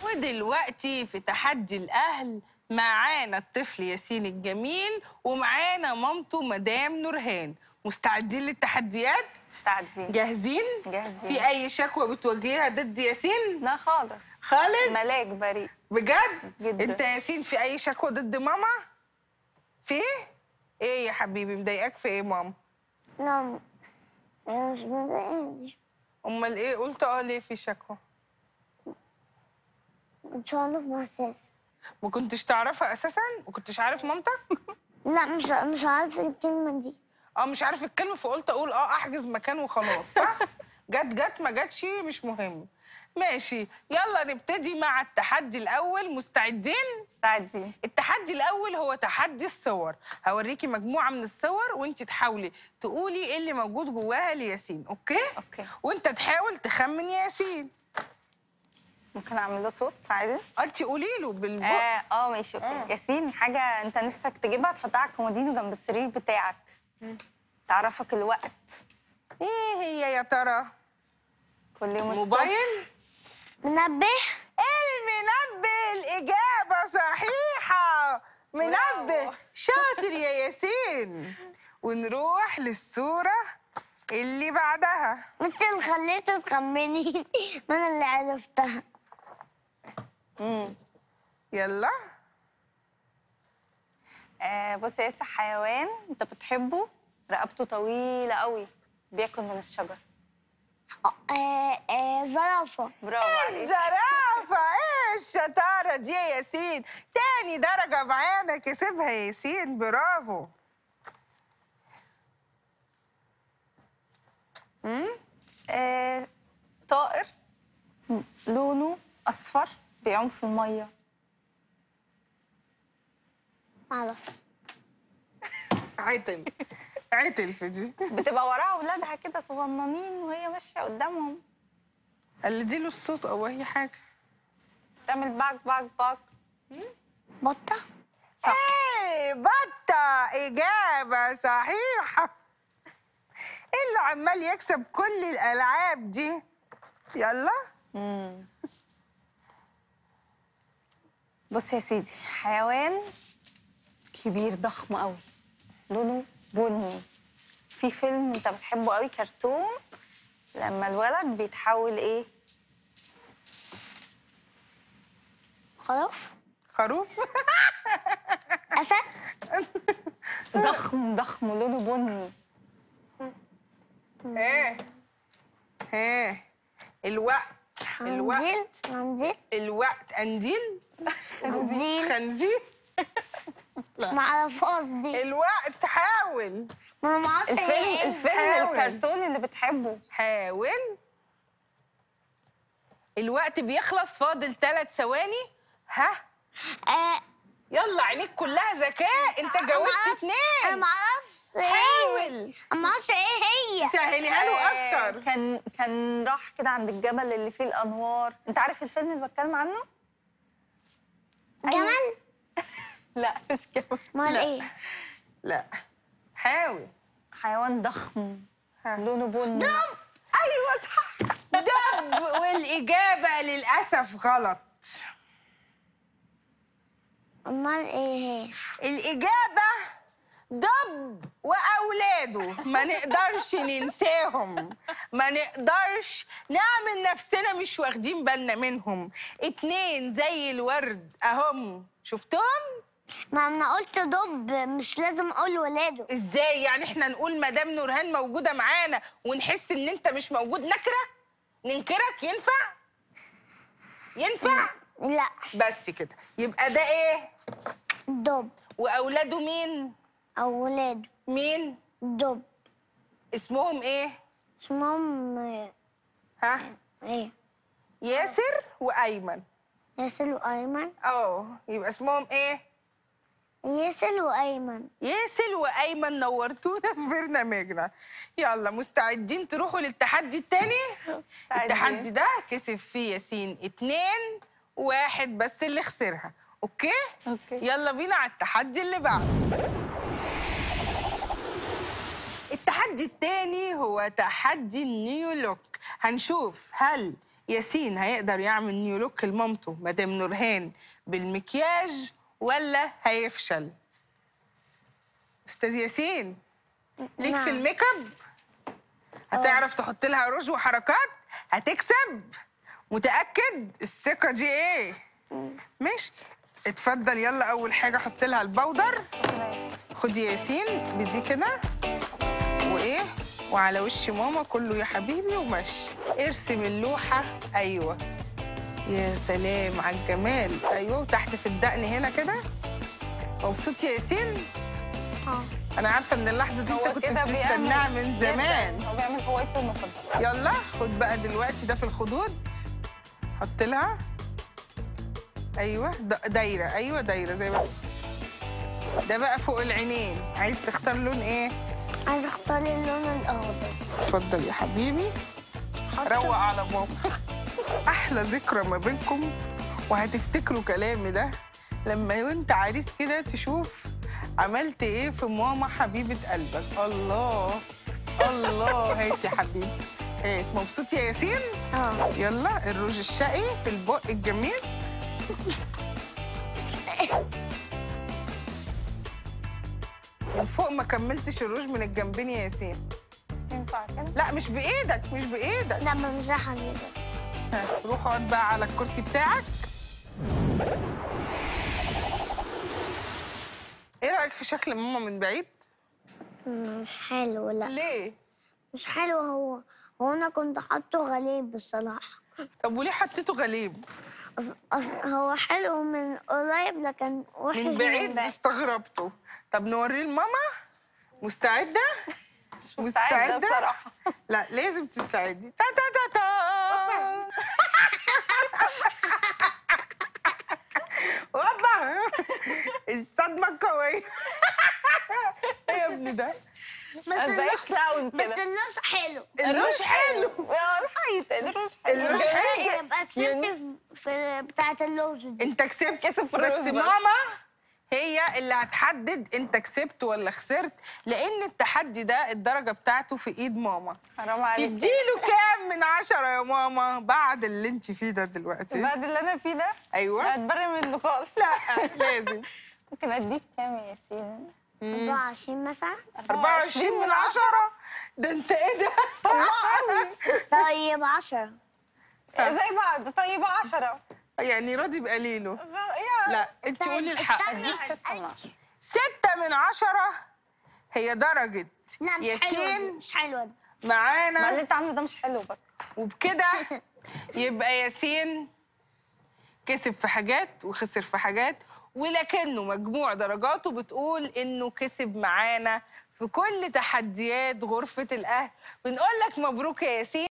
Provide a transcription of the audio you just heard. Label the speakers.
Speaker 1: ودلوقتي في تحدي الأهل معانا الطفل ياسين الجميل ومعانا مامته مدام نورهان مستعدين للتحديات؟
Speaker 2: مستعدين
Speaker 1: جاهزين؟
Speaker 2: جاهزين.
Speaker 1: في أي شكوى بتواجهها ضد ياسين؟
Speaker 2: لا خالص
Speaker 1: خالص؟
Speaker 2: ملاك بريء
Speaker 1: بجد؟
Speaker 2: جداً.
Speaker 1: أنت يا ياسين في أي شكوى ضد ماما؟ في إيه؟ إيه يا حبيبي مضايقاك في إيه ماما؟
Speaker 3: لا أنا مش مضايقني
Speaker 1: أمال إيه قلت أه ليه في شكوى؟
Speaker 3: إن شاء الله في مؤسسة
Speaker 1: ما كنتش تعرفها أساسا؟ ما كنتش عارف مامتك؟
Speaker 3: لا مش مش عارفة الكلمة دي
Speaker 1: اه مش عارف الكلمه فقلت اقول اه احجز مكان وخلاص صح جت جت ما جاتش مش مهم ماشي يلا نبتدي مع التحدي الاول مستعدين
Speaker 2: مستعدين
Speaker 1: التحدي الاول هو تحدي الصور هوريكي مجموعه من الصور وانت تحاولي تقولي ايه اللي موجود جواها لياسين اوكي
Speaker 2: أوكي.
Speaker 1: وانت تحاول تخمن ياسين
Speaker 2: ممكن اعمل له صوت عادي
Speaker 1: انت قولي له بالبق
Speaker 2: اه اه ماشي اوكي ياسين حاجه انت نفسك تجيبها تحطها على الكومودينو جنب السرير بتاعك تعرفك الوقت
Speaker 1: ايه هي يا ترى
Speaker 2: كل يوم الصبح.
Speaker 1: موبايل
Speaker 3: منبه
Speaker 1: المنبه الإجابة صحيحة منبه
Speaker 2: برافو.
Speaker 1: شاطر يا ياسين ونروح للصورة اللي بعدها
Speaker 3: انت اللي خليته تخمني ما انا اللي عرفتها
Speaker 2: امم
Speaker 1: يلا
Speaker 2: آه بص يا ياسر حيوان انت بتحبه رقبته طويله قوي بياكل من الشجر
Speaker 3: آه آه زرافة
Speaker 2: برافو عليك
Speaker 1: زرافة ايه الشطارة دي يا ياسين تاني درجة معانا كسبها يا ياسين برافو
Speaker 2: آه طائر لونه اصفر بيعوم في الميه
Speaker 3: معرفش
Speaker 1: عتل عتل في دي
Speaker 2: بتبقى وراها اولادها كده صغننين وهي ماشيه قدامهم
Speaker 1: قلدي له الصوت او اي حاجة
Speaker 2: تعمل باك باك باك
Speaker 3: بطة
Speaker 2: صح
Speaker 1: ايه بطة إجابة صحيحة إيه اللي عمال يكسب كل الألعاب دي يلا
Speaker 2: مم. بص يا سيدي حيوان كبير ضخم قوي لونه بني في فيلم انت بتحبه قوي كرتون لما الولد بيتحول ايه
Speaker 3: خلاص
Speaker 1: خروف
Speaker 3: أسد
Speaker 2: ضخم ضخم لونه بني
Speaker 1: ايه ايه الوقت الوقت
Speaker 3: منزل منزل
Speaker 1: الوقت قنديل
Speaker 3: منزل
Speaker 1: خنزير
Speaker 3: معرفهاش دي
Speaker 1: الوقت حاول
Speaker 3: ما انا معرفش هي
Speaker 2: الفيلم
Speaker 3: ايه
Speaker 2: الفيلم
Speaker 1: حاول.
Speaker 2: الكرتون اللي بتحبه
Speaker 1: حاول الوقت بيخلص فاضل ثلاث ثواني ها
Speaker 3: آه
Speaker 1: يلا عينيك كلها ذكاء انت جاوبت
Speaker 3: معرفش- انا
Speaker 1: اتنين
Speaker 3: معرفش هي
Speaker 1: حاول
Speaker 3: انا معرفش ايه هي
Speaker 1: سهليها له
Speaker 2: آه،
Speaker 1: اكتر
Speaker 2: كان كان راح كده عند الجبل اللي فيه الانوار انت عارف الفيلم اللي بتكلم عنه
Speaker 3: جمل
Speaker 2: لا مش جبل
Speaker 3: امال
Speaker 1: لا.
Speaker 3: ايه
Speaker 1: لا حاول
Speaker 2: حيوان ضخم
Speaker 1: ها.
Speaker 2: لونه بني
Speaker 1: ايوه صح دب والاجابه للاسف غلط
Speaker 3: امال ايه هي
Speaker 1: الاجابه دب واولاده ما نقدرش ننساهم ما نقدرش نعمل نفسنا مش واخدين بالنا منهم اتنين زي الورد اهم شفتهم
Speaker 3: ما انا قلت دب مش لازم اقول ولاده
Speaker 1: ازاي يعني احنا نقول مدام نورهان موجوده معانا ونحس ان انت مش موجود نكره ننكرك ينفع ينفع
Speaker 3: لا
Speaker 1: بس كده يبقى ده ايه
Speaker 3: دب
Speaker 1: واولاده مين
Speaker 3: او ولاده
Speaker 1: مين
Speaker 3: دب
Speaker 1: اسمهم ايه
Speaker 3: اسمهم آه،
Speaker 1: ها
Speaker 3: ايه
Speaker 1: ياسر وايمن
Speaker 3: ياسر وايمن
Speaker 1: اه يبقى اسمهم ايه
Speaker 3: ياسر وايمن
Speaker 1: ياسر وايمن نورتونا في برنامجنا يلا مستعدين تروحوا للتحدي التاني التحدي ده كسب فيه ياسين اتنين واحد بس اللي خسرها اوكي
Speaker 2: أوكي.
Speaker 1: يلا بينا على التحدي اللي بعده التحدي التاني هو تحدي النيو لوك هنشوف هل ياسين هيقدر يعمل نيو لوك لمامته مدام نورهان بالمكياج ولا هيفشل استاذ ياسين ليك في
Speaker 3: نعم.
Speaker 1: الميك اب هتعرف تحط لها روج وحركات هتكسب متاكد الثقه دي ايه ماشي اتفضل يلا اول حاجه حط لها البودر
Speaker 2: ربنا يستر
Speaker 1: خدي ياسين بدي كده وايه وعلى وش ماما كله يا حبيبي ومشي ارسم اللوحه ايوه يا سلام على الجمال ايوه وتحت في الدقن هنا كده مبسوط يا ياسين
Speaker 3: اه
Speaker 1: انا عارفه ان اللحظه دي
Speaker 2: هو
Speaker 1: انت كنت
Speaker 2: كده
Speaker 1: بتستناها
Speaker 2: بيعمل
Speaker 1: من زمان
Speaker 2: جداً. هو بيعمل هوايته المفضله
Speaker 1: يلا خد بقى دلوقتي ده في الخدود حط لها ايوه د- دايره ايوه دايره زي ما ده بقى فوق العينين عايز تختار لون ايه
Speaker 3: عايز اختار اللون الاخضر
Speaker 1: اتفضل يا حبيبي
Speaker 3: حط-
Speaker 1: روق على ماما احلى ذكرى ما بينكم وهتفتكروا كلامي ده لما وانت عريس كده تشوف عملت ايه في ماما حبيبه قلبك الله الله هات يا حبيبي هات مبسوط يا ياسين
Speaker 3: اه
Speaker 1: يلا الروج الشقي في البق الجميل من فوق ما كملتش الروج من الجنبين يا ياسين
Speaker 2: ينفع كده
Speaker 1: لا مش بايدك مش بايدك
Speaker 3: لا بمسحها كده
Speaker 1: ها، روح اقعد بقى على الكرسي بتاعك ايه رايك في شكل ماما من بعيد
Speaker 3: مش حلو لا
Speaker 1: ليه
Speaker 3: مش حلو هو هو انا كنت حاطه غريب بصراحة
Speaker 1: طب وليه حطيته غليب
Speaker 3: أص... أص... هو حلو من قريب لكن وحش
Speaker 1: من بعيد استغربته طب نوريه لماما مستعده
Speaker 2: مش مستعده بصراحه
Speaker 1: لا لازم تستعدي تا تا تا تا وابا الصدمه القويه ايه يا ابني ده
Speaker 3: بس
Speaker 2: أنا بقيت
Speaker 3: اللوش
Speaker 2: كلاون
Speaker 3: بس
Speaker 2: كده.
Speaker 3: اللوش حلو
Speaker 1: الروش حلو
Speaker 2: اه الحقيقة الروج حلو
Speaker 1: الروج حلو.
Speaker 3: يبقى كسبت في- في بتاعة اللوز دي
Speaker 1: انت كسبت
Speaker 2: كسب في
Speaker 1: بس
Speaker 2: الروز بس.
Speaker 1: ماما هي اللي هتحدد انت كسبت ولا خسرت لان التحدي ده الدرجه بتاعته في ايد ماما
Speaker 2: حرام عليك
Speaker 1: تديله كام من عشرة يا ماما بعد اللي انت فيه ده دلوقتي
Speaker 2: بعد اللي انا فيه ده
Speaker 1: ايوه
Speaker 2: هتبرر منه خالص
Speaker 1: لا لازم
Speaker 2: ممكن اديك كام يا ياسين
Speaker 3: 24 مثلا
Speaker 1: 24 من عشرة ده انت ايه ده
Speaker 3: طيب 10
Speaker 2: زي بعض طيب 10
Speaker 1: يعني راضي بقليله
Speaker 2: يا
Speaker 1: لا انت قولي الحق
Speaker 3: استنى.
Speaker 2: اديك 6 من 10
Speaker 1: ستة من عشرة هي درجة
Speaker 3: لا مش حلوة دي،
Speaker 1: ياسين
Speaker 3: مش حلوة دي.
Speaker 2: ما
Speaker 1: معانا
Speaker 2: اللي انت عامله ده مش حلو برضه
Speaker 1: وبكده يبقى ياسين كسب في حاجات وخسر في حاجات ولكنه مجموع درجاته بتقول انه كسب معانا في كل تحديات غرفة الاهل بنقول لك مبروك يا ياسين